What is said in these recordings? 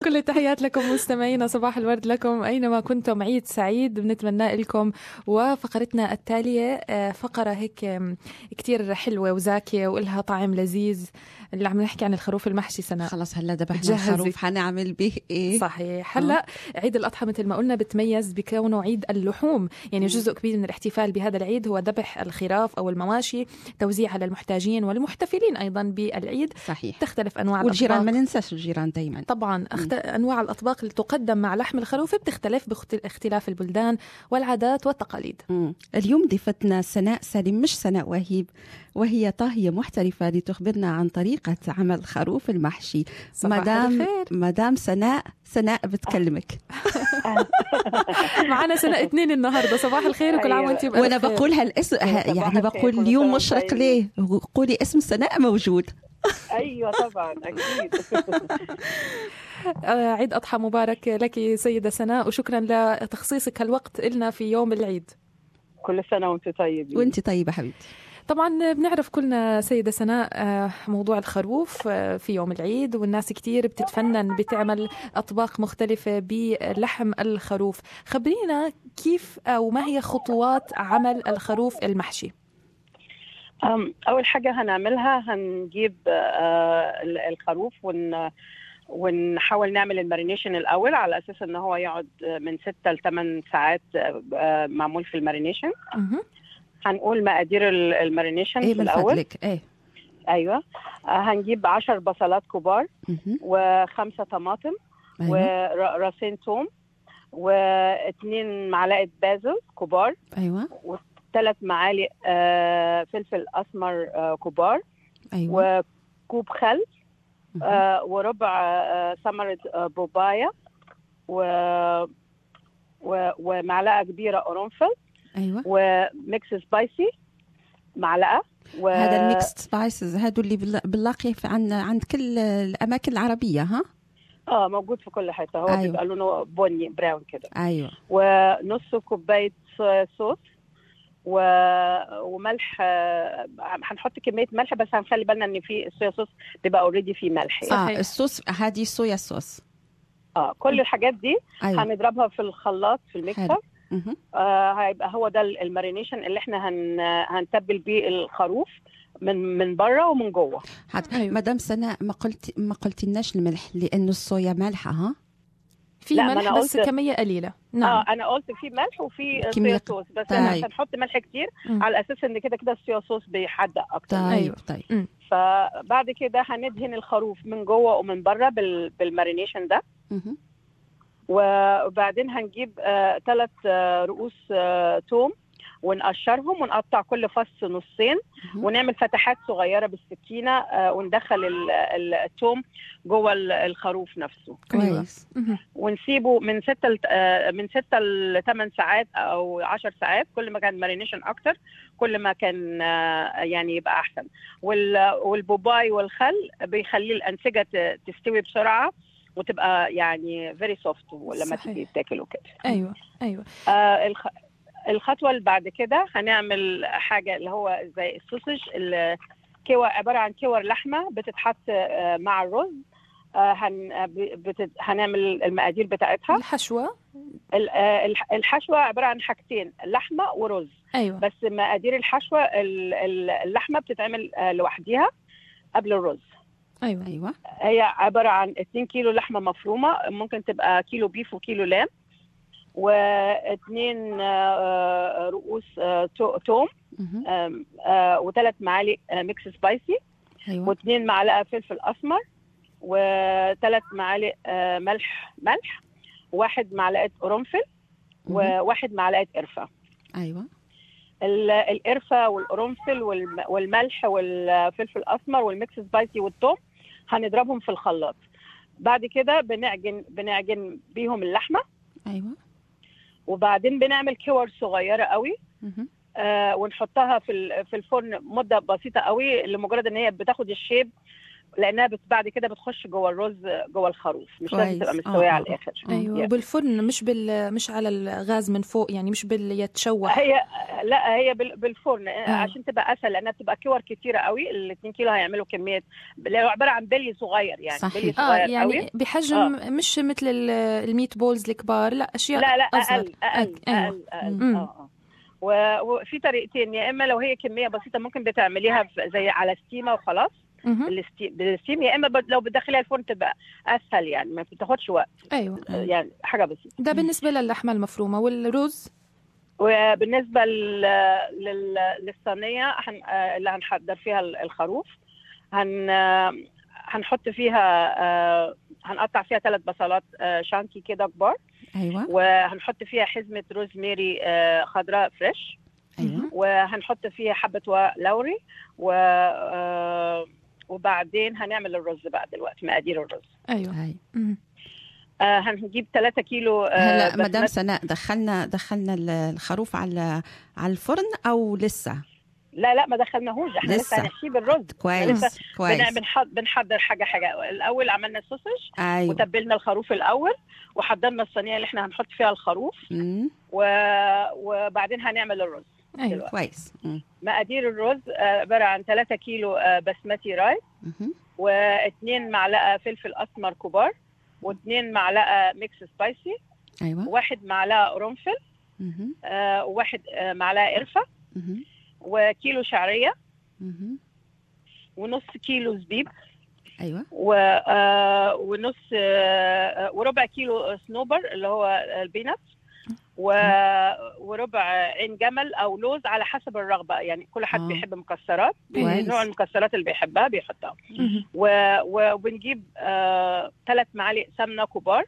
كل التحيات لكم مستمعينا صباح الورد لكم أينما كنتم عيد سعيد بنتمنى لكم وفقرتنا التالية آه، فقرة هيك كتير حلوة وزاكية وإلها طعم لذيذ اللي عم نحكي عن الخروف المحشي سنة خلص هلا ذبحنا جهزي. الخروف حنعمل به ايه صحيح هلا عيد الاضحى مثل ما قلنا بتميز بكونه عيد اللحوم يعني جزء كبير من الاحتفال بهذا العيد هو ذبح الخراف او المواشي توزيع على المحتاجين والمحتفلين ايضا بالعيد صحيح تختلف انواع والجيران ما الأطباق. ننساش الجيران دايما طبعا أخت... انواع الاطباق اللي تقدم مع لحم الخروف بتختلف باختلاف البلدان والعادات والتقاليد مم. اليوم ضيفتنا سناء سالم مش سناء وهيب وهي طاهية محترفة لتخبرنا عن طريقة عمل خروف المحشي صباح مدام الخير. مدام سناء سناء بتكلمك معنا سنة اثنين النهارده صباح الخير وكل عام أيوة. وانت بألف وانا خير. بقول هالاسم صباح يعني الخير، بقول كل اليوم سنة مشرق وأنتم ليه قولي اسم سناء موجود ايوه طبعا اكيد آه، عيد أضحى مبارك لك سيدة سناء وشكرا لتخصيصك هالوقت لنا في يوم العيد كل سنه وانتم طيبين وانت طيبة حبيبتي طبعا بنعرف كلنا سيدة سناء آه، موضوع الخروف آه، في يوم العيد والناس كتير بتتفنن بتعمل أطباق مختلفة بلحم الخروف خبرينا كيف أو ما هي خطوات عمل الخروف المحشي أم، اول حاجه هنعملها هنجيب آه، ال- الخروف ون ونحاول نعمل المارينيشن الاول على اساس ان هو يقعد من 6 ل 8 ساعات آه، آه، معمول في المارينيشن مهم. هنقول مقادير ال- المارينيشن ايه في من الاول فضلك ايه ايوه آه، هنجيب 10 بصلات كبار مهم. وخمسه طماطم ايوه وراسين توم واثنين معلقه بازل كبار ايوه ثلاث معالق آه، فلفل اسمر آه، كبار ايوه وكوب خل مهم. آه، وربع آه، ثمره آه، بوبايه و و- ومعلقه كبيره قرنفل ايوه وميكس سبايسي معلقه و... هذا الميكس سبايسز هادو اللي بنلا- بنلاقيه في- عن عند كل الاماكن العربيه ها اه موجود في كل حته هو أيوة. أيوة. بيبقى لونه بني براون كده ايوه ونص كوبايه صويا صوص و... وملح آه، هنحط كميه ملح بس هنخلي بالنا ان في الصويا صوص بيبقى اوريدي فيه ملح يعني. اه صحيح. الصوص هذه صويا صوص اه كل الحاجات دي ايوه هنضربها في الخلاط في الميكسر مهم. آه هيبقى هو ده المارينيشن اللي احنا هن... هنتبل بيه الخروف من من بره ومن جوه حد أيوة. مدام سناء ما قلت ما قلتلناش الملح لانه الصويا مالحه ها في لا، ما ملح أنا بس قلت- كمية قليلة نعم اه انا قلت في ملح وفي كمية صويا صوص بس طيب. احنا مش هنحط ملح كتير مم. على اساس ان كده كده الصويا صوص بيحدق اكتر طيب أيوة. طيب فبعد كده هندهن الخروف من جوه ومن بره بال... بالمارينيشن ده مهم. وبعدين هنجيب ثلاث رؤوس آه، توم ونقشرهم ونقطع كل فص نصين مهم. ونعمل فتحات صغيره بالسكينه آه، وندخل ال- ال- التوم جوه ال- الخروف نفسه أيوة. كويس مهم. ونسيبه من ستة ل- آه، من ستة ل 8 ساعات او 10 ساعات كل ما كان مارينيشن اكتر كل ما كان آه، يعني يبقى احسن وال- والبوباي والخل بيخلي الانسجه ت- تستوي بسرعه وتبقى يعني فيري سوفت لما صحيح. تيجي تاكل وكده أيوة أيوة آه الخ... الخطوه اللي بعد كده هنعمل حاجه اللي هو زي السوسج الكور عباره عن كور لحمه بتتحط آه مع الرز آه هن... آه، ب- بتت... هنعمل المقادير بتاعتها الحشوة ال- آه، الح- الحشوه عباره عن حاجتين لحمه ورز أيوة بس مقادير الحشوه ال- ال- اللحمه بتتعمل آه، لوحديها قبل الرز أيوة ايوه هي عباره عن 2 كيلو لحمه مفرومه ممكن تبقى كيلو بيف وكيلو لام واثنين آه، رؤوس آه، تو- توم مهم. آم، آه، وثلاث معالق آه، ميكس سبايسي ايوه واثنين معلقه فلفل اسمر وثلاث معالق آه، ملح ملح واحد معلقه قرنفل مهم. وواحد معلقه قرفه ايوه ال- القرفه والقرنفل والم- والملح والفلفل الاسمر والميكس سبايسي والثوم هنضربهم في الخلاط بعد كده بنعجن بنعجن بيهم اللحمه ايوه وبعدين بنعمل كور صغيره قوي مهم. آه ونحطها في ال- في الفرن مده بسيطه قوي لمجرد ان هي بتاخد الشيب لانها بت- بعد كده بتخش جوه الرز جوه الخروف مش لازم كويس. تبقى آه، مستويه آه، على آه. الاخر ايوه Yeah. وبالفرن مش بال مش على الغاز من فوق يعني مش باليتشوح هي لا هي بال- بالفرن عشان تبقى اسهل لانها بتبقى كور كتيره قوي ال 2 كيلو هيعملوا كميه لو عباره عن بلي صغير يعني صحيح. بلي اه صغير يعني قوي بحجم مش مثل ال- الميت بولز الكبار لا اشياء لا لا أصغر. اقل اقل أك- أيوة. اقل اقل مم. اه اه و- وفي طريقتين يا اما لو هي كميه بسيطه ممكن بتعمليها في- زي على ستيمه وخلاص مهم. بالستيم بالستيم يا اما بد- لو بتدخليها الفرن تبقى اسهل يعني ما بتاخدش وقت ايوه يعني حاجه بسيطه ده بالنسبه للحمه المفرومه والرز وبالنسبه لل... لل... للصينيه هن... آه، اللي هنحضر فيها ال- الخروف هن آه، هنحط فيها آه، هنقطع فيها ثلاث بصلات آه، شانكي كده كبار ايوه وهنحط فيها حزمه روزميري آه، خضراء فريش ايوه وهنحط فيها حبه ورق لوري و آه، وبعدين هنعمل الرز بقى دلوقتي مقادير الرز ايوه هاي مهم. آه، هنجيب 3 كيلو آه، هلا مدام بسمتي. سناء دخلنا دخلنا ال- الخروف على على الفرن او لسه لا لا ما دخلناهوش احنا لسه. لسه هنحشيه بالرز كويس لسه كويس بنعمل بنحضر, بنحضر حاجه حاجه الاول عملنا السوسج ايوه وتبلنا الخروف الاول وحضرنا الصينيه اللي احنا هنحط فيها الخروف مم. و... وبعدين هنعمل الرز ايوه دلوقتي. كويس مم. مقادير الرز آه، عباره عن 3 كيلو آه، بسمتي رايس مهم. واثنين معلقه فلفل اسمر كبار واثنين معلقه ميكس سبايسي ايوه واحد معلقه قرنفل مهم. آه، وواحد آه، معلقه قرفه مهم. وكيلو شعريه مهم. ونص كيلو زبيب ايوه و آه، ونص آه، وربع كيلو صنوبر اللي هو البينات و... وربع عين جمل او لوز على حسب الرغبه يعني كل حد آه. بيحب مكسرات كويس. نوع المكسرات اللي بيحبها بيحطها مهم. و... وبنجيب ثلاث معالق سمنه كبار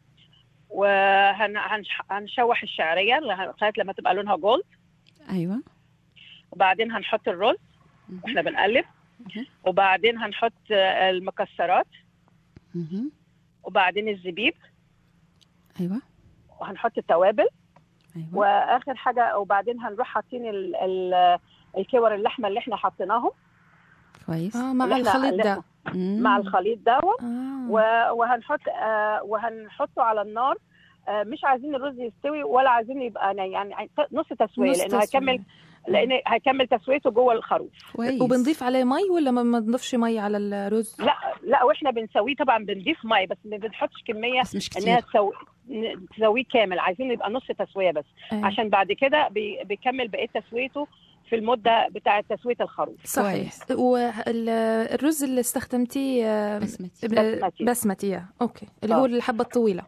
وهنشوح الشعريه لغايه لما تبقى لونها جولد ايوه وبعدين هنحط الرز مهم. واحنا بنقلب مهم. وبعدين هنحط آه، المكسرات مهم. وبعدين الزبيب ايوه وهنحط التوابل ايوه واخر حاجه وبعدين هنروح حاطين ال... ال... الكور اللحمه اللي احنا حاطيناهم كويس اه مع اللي إحنا- الخليط اللي ده مم. مع الخليط دوت آه. و- وهنحط آه وهنحطه على النار آه مش عايزين الرز يستوي ولا عايزين يبقى ني يعني نص تسويه نص لانه تسوية. هيكمل لان هيكمل تسويته جوه الخروف كويس وبنضيف عليه مي ولا ما بنضيفش مي على الرز لا لا واحنا بنسويه طبعا بنضيف ميه بس ما بنحطش كميه بس مش انها كتير تسوي ن- تسويه كامل عايزين يبقى نص تسويه بس أيوة. عشان بعد كده بي- بيكمل بقيه تسويته في المده بتاعه تسويه الخروف صحيح كويس. والرز اللي استخدمتيه آه، بسمتي بسمتي. بسمتي آه، اوكي اللي آه. هو الحبه الطويله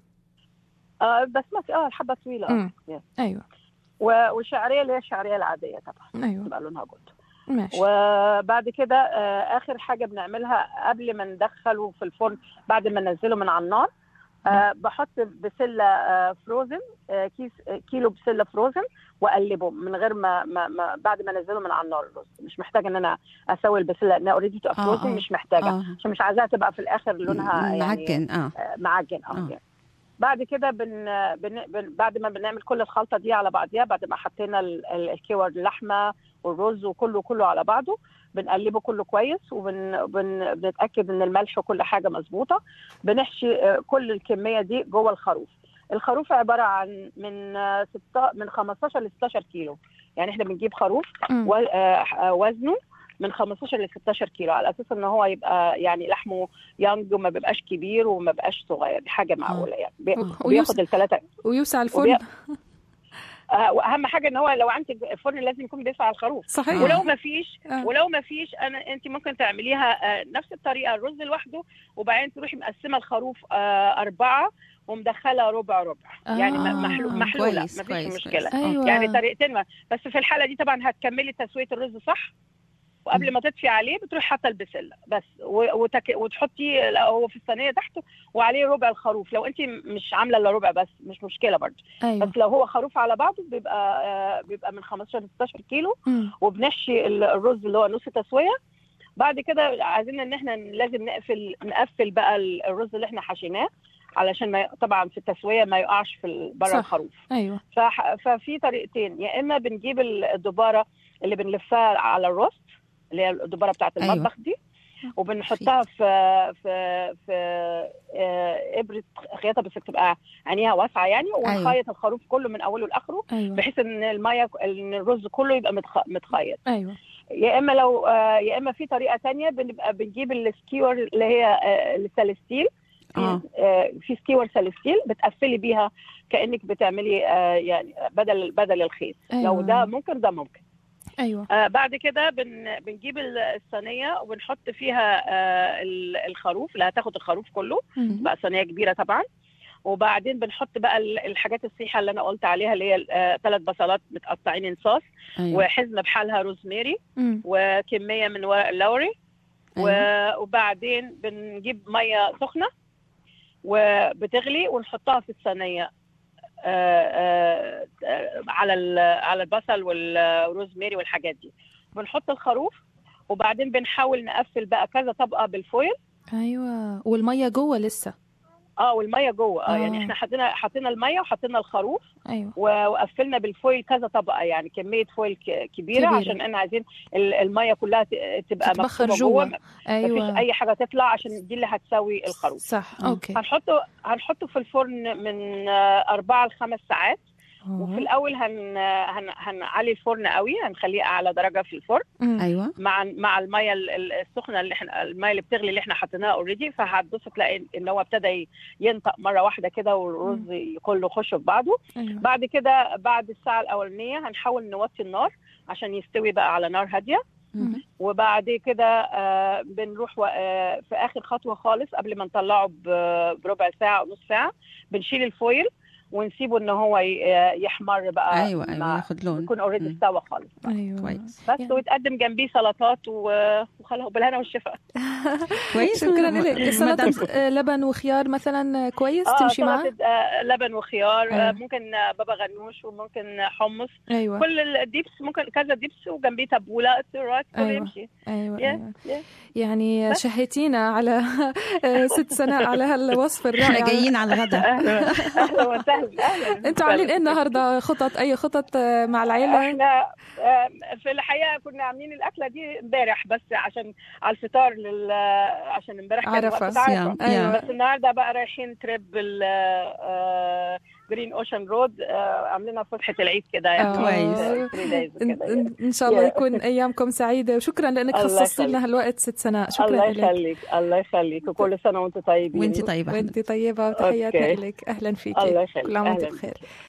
اه بسمتي اه الحبه طويله اه مم. Yeah. ايوه و- والشعريه اللي هي الشعريه العاديه طبعا ايوه تبقى لونها جولد ماشي وبعد كده آه، اخر حاجه بنعملها قبل ما ندخله في الفرن بعد ما ننزله من على النار آه، بحط بسله آه، فروزن آه، كيس آه، كيلو بسله فروزن واقلبه من غير ما, ما, ما بعد ما انزله من على النار الرز مش محتاجه ان انا اسوي البسله لانها اوريدي تبقى آه، فروزن آه. مش محتاجه اه عشان مش عايزاها تبقى في الاخر لونها يعني معجن اه آه، معجن اه آه. يعني. بعد كده بن... بن... بن... بعد ما بنعمل كل الخلطه دي على بعضيها بعد ما حطينا ال... ال- الكور اللحمه والرز وكله كله على بعضه بنقلبه كله كويس وبنتاكد وبن... بنتأكد ان الملح وكل حاجه مظبوطه بنحشي آه، كل الكميه دي جوه الخروف الخروف عباره عن من آه، ستة من 15 ل 16 كيلو يعني احنا بنجيب خروف مم. و... آه، آه، وزنه من 15 ل 16 كيلو على اساس ان هو يبقى يعني لحمه يانج وما بيبقاش كبير وما بيبقاش صغير دي حاجه معقوله يعني بي... ويوسع- بياخد الثلاثه ويوسع الفرن آه واهم حاجه ان هو لو عندك الفرن لازم يكون بيسع الخروف صحيح آه. ولو ما فيش آه. ولو ما فيش انا انت ممكن تعمليها آه نفس الطريقه الرز لوحده وبعدين تروحي مقسمه الخروف آه اربعه ومدخله ربع ربع يعني آه. م- محلو محلوله كويس، ما فيش كويس، مشكله كويس. ايوه يعني طريقتين ما- بس في الحاله دي طبعا هتكملي تسويه الرز صح وقبل ما تطفي عليه بتروحي حاطه البسله بس و- وتك... وتحطي هو في الصينيه تحته وعليه ربع الخروف لو انت مش عامله الا ربع بس مش مشكله برضه ايوه بس لو هو خروف على بعضه بيبقى آه، بيبقى من 15 ل 16 كيلو مم. وبنحشي ال- الرز اللي هو نص تسويه بعد كده عايزين ان احنا لازم نقفل نقفل بقى ال- الرز اللي احنا حشيناه علشان ما ي- طبعا في التسويه ما يقعش في ال- بره صح. الخروف ايوه فح- ففي طريقتين يا اما بنجيب ال- الدباره اللي بنلفها على الرز اللي هي الدباره بتاعت أيوة. المطبخ دي وبنحطها في في في آه، ابره خياطه بس تبقى عينيها واسعه يعني ونخيط الخروف كله من اوله لاخره ايوه بحيث ان الميه ان الرز كله يبقى متخ- متخيط ايوه يا اما لو آه، يا اما في طريقه تانية بنبقى بنجيب السكيور اللي هي آه، السلستيل في اه آه، في سكيور سلستيل بتقفلي بيها كانك بتعملي آه، يعني بدل بدل الخيط أيوة. لو ده ممكن ده ممكن ايوه آه بعد كده بن بنجيب ال- الصينيه وبنحط فيها آه ال- الخروف اللي هتاخد الخروف كله مم. بقى صينيه كبيره طبعا وبعدين بنحط بقى ال- الحاجات الصيحه اللي انا قلت عليها اللي هي ثلاث بصلات متقطعين انصاص ايوه وحزمه بحالها روزماري مم. وكميه من ورق اللوري أيوة. و- وبعدين بنجيب ميه سخنه وبتغلي ونحطها في الصينيه آه، آه، آه، على ال- على البصل والروزماري والحاجات دي بنحط الخروف وبعدين بنحاول نقفل بقى كذا طبقه بالفويل ايوه والميه جوه لسه اه والميه جوه اه آه. يعني احنا حطينا حطينا الميه وحطينا الخروف ايوه و- وقفلنا بالفويل كذا طبقه يعني كميه فويل ك- كبيره, كبيرة. عشان احنا عايزين ال- الميه كلها ت- تبقى تتبخر مكتوبه جوه. جوه ايوه مفيش اي حاجه تطلع عشان دي اللي هتسوي الخروف صح مم. اوكي هنحطه هنحطه في الفرن من آه، أربعة لخمس ساعات وفي أوه. الأول هن هن هنعلي الفرن قوي هنخليه أعلى درجة في الفرن مم. ايوه مع مع المية ال- ال- السخنة اللي احنا المية اللي بتغلي اللي احنا حطيناها اوريدي فهتبص تلاقي ان هو ابتدى ينطق مرة واحدة كده والرز كله يخش في بعضه ايوه بعد كده بعد الساعة الأولانية هنحاول نوطي النار عشان يستوي بقى على نار هادية مم. وبعد كده آه، بنروح و- آه، في اخر خطوه خالص قبل ما نطلعه ب- بربع ساعه او نص ساعه بنشيل الفويل ونسيبه ان هو ي- آه، يحمر بقى ايوه ايوه مع- ياخد لون يكون اوريدي مم. استوى خالص ايوه كويس بس يعني- ويتقدم جنبيه سلطات و- وخلاص بالهنا والشفاء كويس شكرا م- لك مدام- سلطه آه، لبن وخيار مثلا كويس اه تمشي معاه سلطة آه، لبن وخيار أيوة. آه، ممكن آه، بابا غنوش وممكن حمص ايوه كل الديبس ممكن كذا ديبس وجنبيه تبوله سيرات كله أيوة. يمشي ايوه يا- ايوه يا. يعني بس. شهيتينا على آه، ست سناء على هالوصفه احنا الرائعه جايين على الغداء اهلا اهلا وسهلا اهلا انتوا عاملين ايه النهارده خطط اي خطط آه، مع العيله احنا آه، في الحقيقه كنا عاملين الاكله دي امبارح بس عشان على الفطار لل عشان امبارح كان عرفة. وقت عرفة. صيام. أيوة. بس النهارده بقى رايحين تريب جرين اوشن رود عاملينها فسحه العيد كده آه. كويس. three days إن, كده يعني. إن- ان شاء الله يا. يكون ايامكم سعيده وشكرا لانك الله خصصت يخليك. لنا هالوقت ست سناء شكرا الله لك يخليك الله يخليك وكل سنه وانتم طيبين وانت طيبه وانت طيبه وتحياتنا أوكي. لك اهلا فيكي الله يخليك كل عام وانت أهلاً بخير